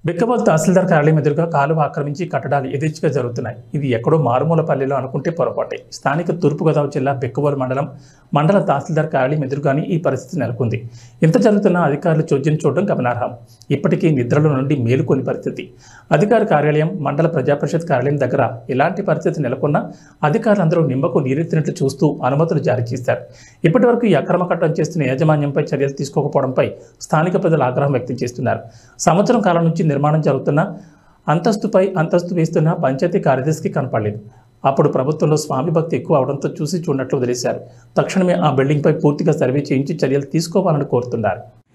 బిక్కబోల్ తహసీల్దార్ కార్యాలయం ఎదురుగా కాలువ ఆక్రమించి కట్టడాలు యథేచ్ఛగా జరుగుతున్నాయి ఇది ఎక్కడో మారుమూల పల్లెలో అనుకుంటే పొరపాటే స్థానిక తూర్పుగోదావరి జిల్లా బిక్కబోల్ మండలం మండల తహసీల్దార్ కార్యాలయం ఎదురుగానే ఈ పరిస్థితి నెలకొంది ఇంత జరుగుతున్న అధికారులు చోద్యం చూడడం గమనార్హం ఇప్పటికీ నిద్రలో నుండి మేలుకొని పరిస్థితి అధికార కార్యాలయం మండల ప్రజాపరిషత్ కార్యాలయం దగ్గర ఎలాంటి పరిస్థితి నెలకొన్నా అధికారులందరూ నిమ్మకు నీరెత్తినట్లు చూస్తూ అనుమతులు జారీ చేశారు ఇప్పటివరకు ఈ అక్రమ కట్టడం చేస్తున్న యాజమాన్యంపై చర్యలు తీసుకోకపోవడంపై స్థానిక ప్రజలు ఆగ్రహం వ్యక్తం చేస్తున్నారు సంవత్సరం కాలం నుంచి నిర్మాణం జరుగుతున్న అంతస్తుపై అంతస్తు వేస్తున్న పంచాయతీ కార్యదర్శికి కనపడలేదు అప్పుడు ప్రభుత్వంలో స్వామి భక్తి ఎక్కువ అవడంతో చూసి చూడనట్లు వదిలేశారు తక్షణమే ఆ బిల్డింగ్పై పూర్తిగా సర్వే చేయించి చర్యలు తీసుకోవాలని కోరుతున్నారు